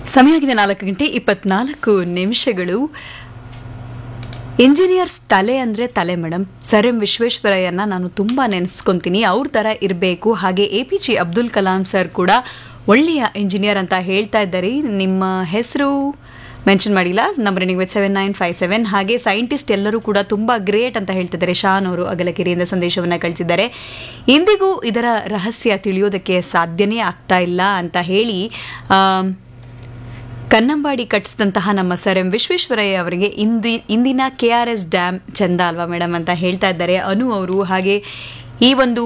ಸಮಯ ಆಗಿದೆ ನಾಲ್ಕು ಗಂಟೆ ಇಪ್ಪತ್ನಾಲ್ಕು ನಿಮಿಷಗಳು ಇಂಜಿನಿಯರ್ಸ್ ತಲೆ ಅಂದರೆ ತಲೆ ಮೇಡಮ್ ಸರ್ ಎಂ ವಿಶ್ವೇಶ್ವರಯ್ಯನ ನಾನು ತುಂಬ ನೆನೆಸ್ಕೊತೀನಿ ಅವ್ರ ಥರ ಇರಬೇಕು ಹಾಗೆ A P J Abdul Kalam sir ಕೂಡ ಒಳ್ಳೆಯ ಇಂಜಿನಿಯರ್ ಅಂತ ಹೇಳ್ತಾ ಇದ್ದಾರೆ ನಿಮ್ಮ ಹೆಸರು ಮೆನ್ಷನ್ ಮಾಡಿಲ್ಲ ನಂಬರ್ ನಿಮಗೆ ಸೆವೆನ್ ನೈನ್ ಫೈವ್ ಸೆವೆನ್ ಹಾಗೆ ಸೈಂಟಿಸ್ಟ್ ಎಲ್ಲರೂ ಕೂಡ ತುಂಬ ಗ್ರೇಟ್ ಅಂತ ಹೇಳ್ತಿದ್ದಾರೆ ಶಾನ್ ಅವರು ಅಗಲಕೆರೆಯಿಂದ ಸಂದೇಶವನ್ನು ಕಳಿಸಿದ್ದಾರೆ ಇಂದಿಗೂ ಇದರ ರಹಸ್ಯ ತಿಳಿಯೋದಕ್ಕೆ ಸಾಧ್ಯನೇ ಆಗ್ತಾ ಇಲ್ಲ ಅಂತ ಹೇಳಿ ಆಮ್, ಕನ್ನಂಬಾಡಿ ಕಟ್ಟಿಸಿದಂತಹ ನಮ್ಮ ಸರ್ ಎಂ ವಿಶ್ವೇಶ್ವರಯ್ಯ ಅವರಿಗೆ ಇಂದಿ ಇಂದಿನ ಕೆ ಆರ್ ಎಸ್ ಡ್ಯಾಮ್ ಚಂದ ಅಲ್ವಾ ಮೇಡಮ್ ಅಂತ ಹೇಳ್ತಾ ಇದ್ದಾರೆ ಅನು ಅವರು ಹಾಗೆ ಈ ಒಂದು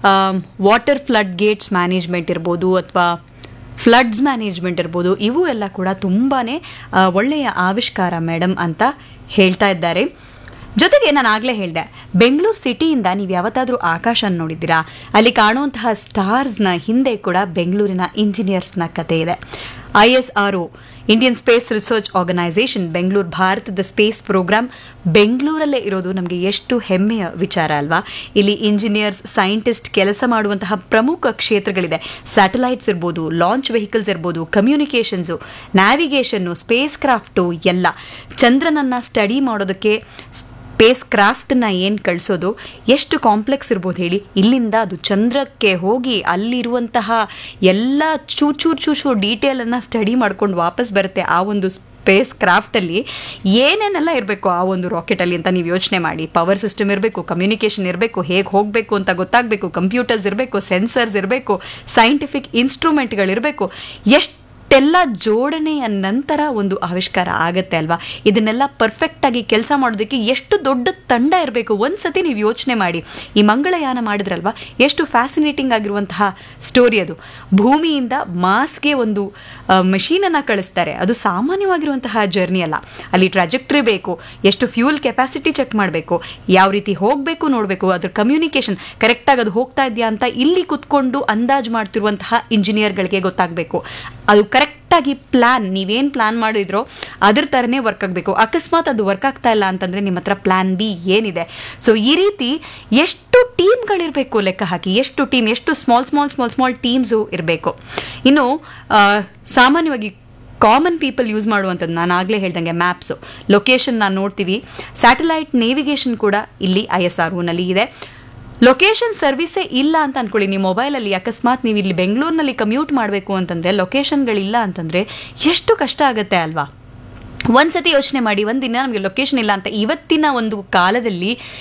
ವಾಟರ್ ಫ್ಲಡ್ ಗೇಟ್ಸ್ ಮ್ಯಾನೇಜ್ಮೆಂಟ್ ಇರ್ಬೋದು ಅಥವಾ ಫ್ಲಡ್ಸ್ ಮ್ಯಾನೇಜ್ಮೆಂಟ್ ಇರ್ಬೋದು ಇವು ಎಲ್ಲ ಕೂಡ ತುಂಬಾ ಒಳ್ಳೆಯ ಆವಿಷ್ಕಾರ ಮೇಡಮ್ ಅಂತ ಹೇಳ್ತಾ ಇದ್ದಾರೆ ಜೊತೆಗೆ ನಾನು ಆಗಲೇ ಹೇಳಿದೆ ಬೆಂಗಳೂರು ಸಿಟಿಯಿಂದ ನೀವು ಯಾವತ್ತಾದರೂ ಆಕಾಶ ನೋಡಿದ್ದೀರಾ ಅಲ್ಲಿ ಕಾಣುವಂತಹ ಸ್ಟಾರ್ಸ್ನ ಹಿಂದೆ ಕೂಡ ಬೆಂಗಳೂರಿನ ಇಂಜಿನಿಯರ್ಸ್ನ ಕತೆ ಇದೆ I S R O Indian space research organisation Bengaluru ಭಾರತದ ಸ್ಪೇಸ್ ಪ್ರೋಗ್ರಾಮ್ ಬೆಂಗಳೂರಲ್ಲೇ ಇರೋದು ನಮಗೆ ಎಷ್ಟು ಹೆಮ್ಮೆಯ ವಿಚಾರ ಅಲ್ವಾ ಇಲ್ಲಿ ಇಂಜಿನಿಯರ್ಸ್ ಸೈಂಟಿಸ್ಟ್ ಕೆಲಸ ಮಾಡುವಂತಹ ಪ್ರಮುಖ ಕ್ಷೇತ್ರಗಳಿದೆ ಸ್ಯಾಟಲೈಟ್ಸ್ ಇರ್ಬೋದು ಲಾಂಚ್ ವೆಹಿಕಲ್ಸ್ ಇರ್ಬೋದು ಕಮ್ಯುನಿಕೇಷನ್ಸು ನ್ಯಾವಿಗೇಷನ್ನು ಸ್ಪೇಸ್ ಕ್ರಾಫ್ಟು ಎಲ್ಲ ಚಂದ್ರನನ್ನು ಸ್ಟಡಿ ಮಾಡೋದಕ್ಕೆ ಸ್ಪೇಸ್ ಕ್ರಾಫ್ಟನ್ನ ಏನು ಕಳಿಸೋದು ಎಷ್ಟು ಕಾಂಪ್ಲೆಕ್ಸ್ ಇರ್ಬೋದು ಹೇಳಿ ಇಲ್ಲಿಂದ ಅದು ಚಂದ್ರಕ್ಕೆ ಹೋಗಿ ಅಲ್ಲಿರುವಂತಹ ಎಲ್ಲ ಚೂರ್ ಚೂರ್ ಚೂರ್ ಚೂರ್ ಡೀಟೇಲನ್ನು ಸ್ಟಡಿ ಮಾಡ್ಕೊಂಡು ವಾಪಸ್ ಬರುತ್ತೆ ಆ ಒಂದು ಸ್ಪೇಸ್ ಕ್ರಾಫ್ಟಲ್ಲಿ ಏನೇನೆಲ್ಲ ಇರಬೇಕು ಆ ಒಂದು ರಾಕೆಟಲ್ಲಿ ಅಂತ ನೀವು ಯೋಚನೆ ಮಾಡಿ ಪವರ್ ಸಿಸ್ಟಮ್ ಇರಬೇಕು ಕಮ್ಯುನಿಕೇಷನ್ ಇರಬೇಕು ಹೇಗೆ ಹೋಗಬೇಕು ಅಂತ ಗೊತ್ತಾಗಬೇಕು ಕಂಪ್ಯೂಟರ್ಸ್ ಇರಬೇಕು ಸೆನ್ಸರ್ಸ್ ಇರಬೇಕು ಸೈಂಟಿಫಿಕ್ ಇನ್ಸ್ಟ್ರೂಮೆಂಟ್ಗಳಿರಬೇಕು ಎಷ್ಟು ಇಷ್ಟೆಲ್ಲ ಜೋಡಣೆಯ ನಂತರ ಒಂದು ಆವಿಷ್ಕಾರ ಆಗತ್ತೆ ಅಲ್ವಾ ಇದನ್ನೆಲ್ಲ ಪರ್ಫೆಕ್ಟ್ ಆಗಿ ಕೆಲಸ ಮಾಡೋದಕ್ಕೆ ಎಷ್ಟು ದೊಡ್ಡ ತಂಡ ಇರಬೇಕು ಒಂದ್ಸತಿ ನೀವು ಯೋಚನೆ ಮಾಡಿ ಈ ಮಂಗಳಯಾನ ಮಾಡಿದ್ರಲ್ವಾ ಎಷ್ಟು ಫ್ಯಾಸಿನೇಟಿಂಗ್ ಆಗಿರುವಂತಹ ಸ್ಟೋರಿ ಅದು ಭೂಮಿಯಿಂದ ಮಾಸ್ಗೆ ಒಂದು ಮಷೀನನ್ನು ಕಳಿಸ್ತಾರೆ ಅದು ಸಾಮಾನ್ಯವಾಗಿರುವಂತಹ ಜರ್ನಿ ಅಲ್ಲ ಅಲ್ಲಿ ಟ್ರಾಜೆಕ್ಟ್ರಿ ಬೇಕು ಎಷ್ಟು ಫ್ಯೂಲ್ ಕೆಪಾಸಿಟಿ ಚೆಕ್ ಮಾಡಬೇಕು ಯಾವ ರೀತಿ ಹೋಗಬೇಕು ನೋಡಬೇಕು ಅದ್ರ ಕಮ್ಯುನಿಕೇಷನ್ ಕರೆಕ್ಟಾಗಿ ಅದು ಹೋಗ್ತಾ ಇದೆಯಾ ಅಂತ ಇಲ್ಲಿ ಕುತ್ಕೊಂಡು ಅಂದಾಜು ಮಾಡ್ತಿರುವಂತಹ ಇಂಜಿನಿಯರ್ಗಳಿಗೆ ಗೊತ್ತಾಗಬೇಕು ಅದು ಕರೆಕ್ಟಾಗಿ ಪ್ಲ್ಯಾನ್ ನೀವೇನು ಪ್ಲ್ಯಾನ್ ಮಾಡಿದ್ರೋ ಅದ್ರ ಥರನೇ ವರ್ಕ್ ಆಗಬೇಕು ಅಕಸ್ಮಾತ್ ಅದು ವರ್ಕ್ ಆಗ್ತಾ ಇಲ್ಲ ಅಂತಂದರೆ ನಿಮ್ಮ ಹತ್ರ ಪ್ಲ್ಯಾನ್ ಬಿ ಏನಿದೆ ಸೊ ಈ ರೀತಿ ಎಷ್ಟು ಟೀಮ್ಗಳಿರಬೇಕು ಲೆಕ್ಕ ಹಾಕಿ ಎಷ್ಟು ಟೀಮ್ ಎಷ್ಟು small small small small teams ಇರಬೇಕು ಇನ್ನು ಆ, ಸಾಮಾನ್ಯವಾಗಿ ಕಾಮನ್ ಪೀಪಲ್ ಯೂಸ್ ಮಾಡುವಂಥದ್ದು ನಾನು ಆಗಲೇ ಹೇಳ್ದಂಗೆ ಮ್ಯಾಪ್ಸು ಲೊಕೇಶನ್ ನಾನು ನೋಡ್ತೀವಿ ಸ್ಯಾಟಲೈಟ್ ನೇವಿಗೇಷನ್ ಕೂಡ ಇಲ್ಲಿ ಐ ಎಸ್ ಆರ್ ಒನಲ್ಲಿ ಇದೆ ಲೊಕೇಶನ್ ಸರ್ವಿಸೇ ಇಲ್ಲ ಅಂತ ಅನ್ಕೊಳ್ಳಿ ನಿಮ್ಮ ಮೊಬೈಲಲ್ಲಿ ಅಕಸ್ಮಾತ್ ನೀವು ಇಲ್ಲಿ ಬೆಂಗಳೂರಿನಲ್ಲಿ ಕಮ್ಯೂಟ್ ಮಾಡಬೇಕು ಅಂತಂದರೆ ಲೊಕೇಶನ್ಗಳಿಲ್ಲ ಅಂತಂದರೆ ಎಷ್ಟು ಕಷ್ಟ ಆಗುತ್ತೆ ಅಲ್ವಾ ಒಂದ್ಸತಿ ಯೋಚನೆ ಮಾಡಿ ಒಂದಿನ ನಮಗೆ ಲೊಕೇಶನ್ ಇಲ್ಲ ಅಂತ ಇವತ್ತಿನ ಒಂದು ಕಾಲದಲ್ಲಿ